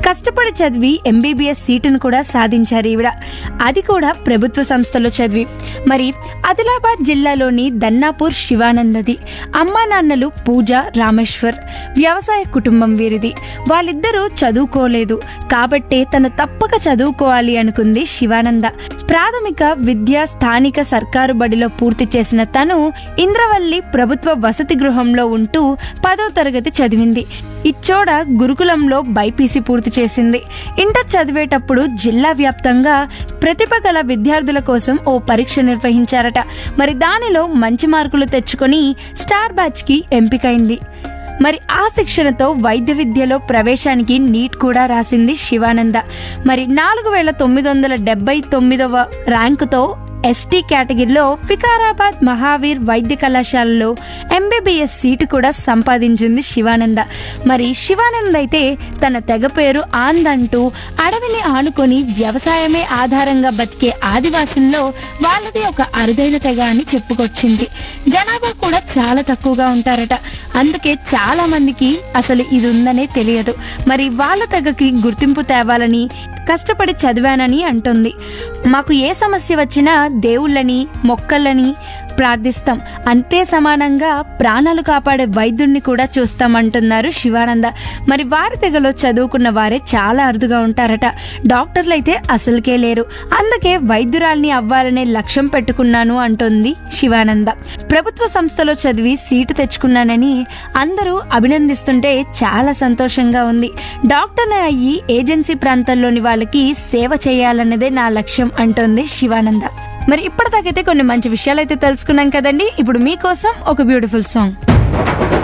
కష్టపడి చదివి ఎంబీబీఎస్ సీటును కూడా సాధించారు ఈవిడ అది కూడా ప్రభుత్వ సంస్థలో చదివి మరి ఆదిలాబాద్ జిల్లాలోని దన్నాపూర్ శివానందది అమ్మా నాన్నలు పూజ రామేశ్వర్ వ్యవసాయ కుటుంబం వీరిది వాళ్ళిద్దరూ చదువుకోలేదు కాబట్టే తను తప్పక చదువుకోవాలి అనుకుంది శివానంద ప్రాథమిక విద్య స్థానిక సర్కారు బడిలో పూర్తి చేసిన తను ఇంద్రవల్లి ప్రభుత్వ వసతి గృహంలో ఉంటూ పదో తరగతి చదివింది ఇచ్చోడ గురుకులంలో బైపీసీ పూర్తి చేసింది ఇంటర్ చదివేటప్పుడు జిల్లా వ్యాప్తంగా ప్రతిభ గల విద్యార్థుల కోసం ఓ పరీక్ష నిర్వహించారట మరి దానిలో మంచి మార్కులు తెచ్చుకొని స్టార్ బ్యాచ్ కి ఎంపికైంది మరి ఆ శిక్షణతో వైద్య విద్యలో ప్రవేశానికి నీట్ కూడా రాసింది శివానంద మరి నాలుగు వేల తొమ్మిది వందల డెబ్బై తొమ్మిదవ ర్యాంకుతో ఎస్టీ కేటగిరీలో ఫికారాబాద్ మహావీర్ వైద్య కళాశాలలో ఎంబీబీఎస్ సీటు కూడా సంపాదించింది శివానంద మరి శివానంద్ అయితే తన తెగ పేరు ఆంద్ అంటూ అడవిని ఆనుకొని వ్యవసాయమే ఆధారంగా బతికే ఆదివాసుల్లో వాళ్ళది ఒక అరుదైన తెగ అని చెప్పుకొచ్చింది జనాభా కూడా చాలా తక్కువగా ఉంటారట అందుకే చాలా మందికి అసలు ఇది ఉందనే తెలియదు మరి వాళ్ళ తెగకి గుర్తింపు తేవాలని కష్టపడి చదివానని అంటుంది మాకు ఏ సమస్య వచ్చినా దేవుళ్ళని మొక్కలని ప్రార్థిస్తాం అంతే సమానంగా ప్రాణాలు కాపాడే వైద్యుణ్ణి కూడా చూస్తామంటున్నారు శివానంద మరి వారి తెగలో చదువుకున్న వారే చాలా అరుదుగా ఉంటారట డాక్టర్లు అయితే అసలుకే లేరు అందుకే వైద్యురాల్ని అవ్వాలనే లక్ష్యం పెట్టుకున్నాను అంటుంది శివానంద ప్రభుత్వ సంస్థలో చదివి సీటు తెచ్చుకున్నానని అందరూ అభినందిస్తుంటే చాలా సంతోషంగా ఉంది డాక్టర్ని అయ్యి ఏజెన్సీ ప్రాంతాల్లోని వాళ్ళకి సేవ చేయాలన్నదే నా లక్ష్యం అంటోంది శివానంద మరి ఇప్పటిదాకైతే కొన్ని మంచి విషయాలు అయితే తెలుసుకున్నాం కదండి ఇప్పుడు మీకోసం ఒక బ్యూటిఫుల్ సాంగ్